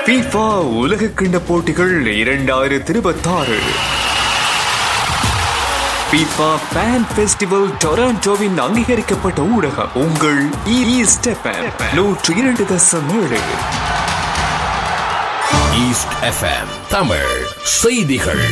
FIFA உலக கிண்ட போட்டிகள் இரண்டாயிரத்தி இருபத்தாறு FIFA Fan Festival டொராண்டோவின் அங்கீகரிக்கப்பட்ட ஊடகம் உங்கள் ஈஸ்டெபன் நூற்றி இரண்டு தசம் ஏழு ஈஸ்ட் எஃப்எம் தமிழ் செய்திகள்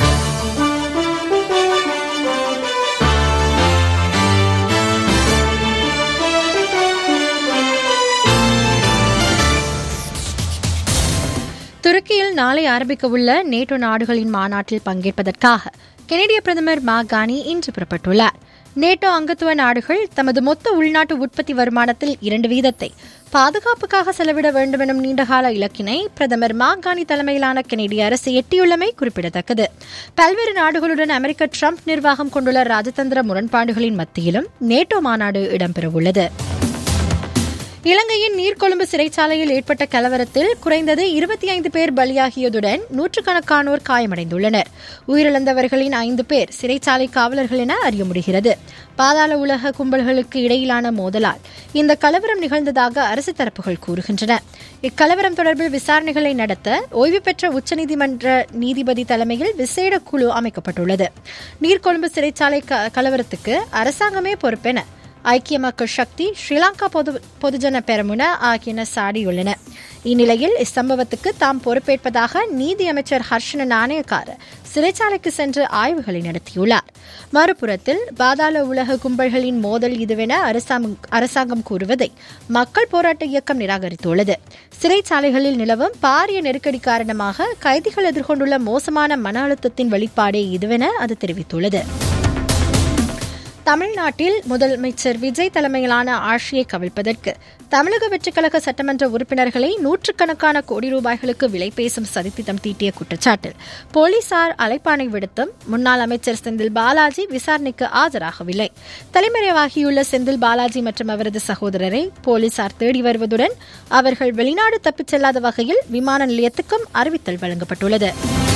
துருக்கியில் நாளை ஆரம்பிக்கவுள்ள நேட்டோ நாடுகளின் மாநாட்டில் பங்கேற்பதற்காக கெனடிய பிரதமர் மாகானி இன்று புறப்பட்டுள்ளார் நேட்டோ அங்கத்துவ நாடுகள் தமது மொத்த உள்நாட்டு உற்பத்தி வருமானத்தில் இரண்டு வீதத்தை பாதுகாப்புக்காக செலவிட வேண்டும் எனும் நீண்டகால இலக்கினை பிரதமர் மாகாணி தலைமையிலான கெனடிய அரசு எட்டியுள்ளமை குறிப்பிடத்தக்கது பல்வேறு நாடுகளுடன் அமெரிக்க ட்ரம்ப் நிர்வாகம் கொண்டுள்ள ராஜதந்திர முரண்பாடுகளின் மத்தியிலும் நேட்டோ மாநாடு இடம்பெறவுள்ளது இலங்கையின் நீர்கொழும்பு சிறைச்சாலையில் ஏற்பட்ட கலவரத்தில் குறைந்தது இருபத்தி ஐந்து பேர் பலியாகியதுடன் நூற்றுக்கணக்கானோர் காயமடைந்துள்ளனர் உயிரிழந்தவர்களின் ஐந்து பேர் சிறைச்சாலை காவலர்கள் என அறிய முடிகிறது பாதாள உலக கும்பல்களுக்கு இடையிலான மோதலால் இந்த கலவரம் நிகழ்ந்ததாக அரசு தரப்புகள் கூறுகின்றன இக்கலவரம் தொடர்பில் விசாரணைகளை நடத்த ஓய்வு பெற்ற உச்சநீதிமன்ற நீதிபதி தலைமையில் விசேட குழு அமைக்கப்பட்டுள்ளது நீர்கொழும்பு சிறைச்சாலை கலவரத்துக்கு அரசாங்கமே பொறுப்பென ஐக்கிய மக்கள் சக்தி ஸ்ரீலங்கா பொது பொதுஜன பெரமுன ஆகியன சாடியுள்ளன இந்நிலையில் இச்சம்பவத்துக்கு தாம் பொறுப்பேற்பதாக நீதி அமைச்சர் ஹர்ஷன நாணயக்கார சிறைச்சாலைக்கு சென்று ஆய்வுகளை நடத்தியுள்ளார் மறுபுறத்தில் பாதாள உலக கும்பல்களின் மோதல் இதுவென அரசாங்கம் கூறுவதை மக்கள் போராட்ட இயக்கம் நிராகரித்துள்ளது சிறைச்சாலைகளில் நிலவும் பாரிய நெருக்கடி காரணமாக கைதிகள் எதிர்கொண்டுள்ள மோசமான மன அழுத்தத்தின் வெளிப்பாடே இதுவென அது தெரிவித்துள்ளது தமிழ்நாட்டில் முதலமைச்சர் விஜய் தலைமையிலான ஆட்சியை கவிழ்ப்பதற்கு தமிழக வெற்றிக்கழக சட்டமன்ற உறுப்பினர்களை நூற்றுக்கணக்கான கோடி ரூபாய்களுக்கு விலை பேசும் சதித்திட்டம் தீட்டிய குற்றச்சாட்டில் போலீசார் அழைப்பாணை விடுத்தும் முன்னாள் அமைச்சர் செந்தில் பாலாஜி விசாரணைக்கு ஆஜராகவில்லை தலைமறைவாகியுள்ள செந்தில் பாலாஜி மற்றும் அவரது சகோதரரை போலீசார் தேடி வருவதுடன் அவர்கள் வெளிநாடு தப்பிச் செல்லாத வகையில் விமான நிலையத்துக்கும் அறிவித்தல் வழங்கப்பட்டுள்ளது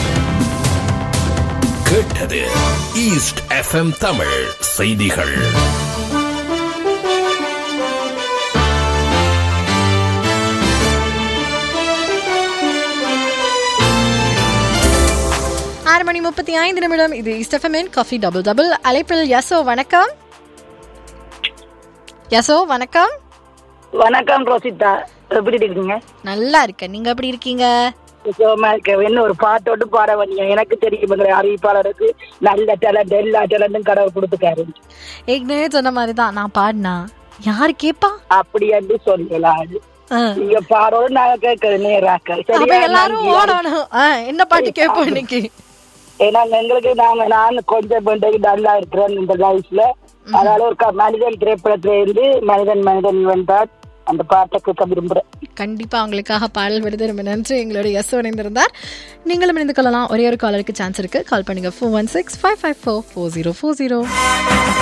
கேட்டது ஈஸ்ட் எஃப்எம் தமிழ் செய்திகள் ஆறு மணி முப்பத்தி ஐந்து நிமிடம் இது இஸ்டஃபமின் காஃபி டபுள் டபுள் அழைப்பில் யசோ வணக்கம் யசோ வணக்கம் வணக்கம் ரோசிதா எப்படி இருக்கீங்க நல்லா இருக்கேன் நீங்க எப்படி இருக்கீங்க சுகமா இருக்க என்ன ஒரு பாட்டோட்டு பாட வந்தீங்க எனக்கு தெரியும் இந்த அறிவிப்பாளருக்கு நல்ல டேலண்ட் எல்லா டேலண்டும் கடவுள் கொடுத்துக்காரு ஏற்கனவே சொன்ன மாதிரி தான் நான் பாடினா யாரு கேப்பா அப்படி என்று சொல்லலாம் அது ஆ. நீங்க பாடோடு நாங்க கேட்கறது நேராக்க அப்ப சரியா எல்லாரும் நன்றி. ஓடணும் ஆ, என்ன பாட்டு கேட்போம் இன்னைக்கு ஏன்னா எங்களுக்கு நாங்க நான் கொஞ்சம் பண்றது நல்லா இருக்கிறேன் இந்த லைஃப்ல அதனால ஒரு க- மனிதன் திரைப்படத்துல இருந்து மனிதன் மனிதன் வந்தார் அந்த பாட்டை கேட்க விரும்புறேன் கண்டிப்பா உங்களுக்காக பாடல் விடுது ரொம்ப நன்றி எங்களோட எஸ் இணைந்திருந்தார் நீங்களும் இணைந்து கொள்ளலாம் ஒரே ஒரு காலருக்கு சான்ஸ் இருக்கு கால் பண்ணுங்க four one six five five four four zero four zero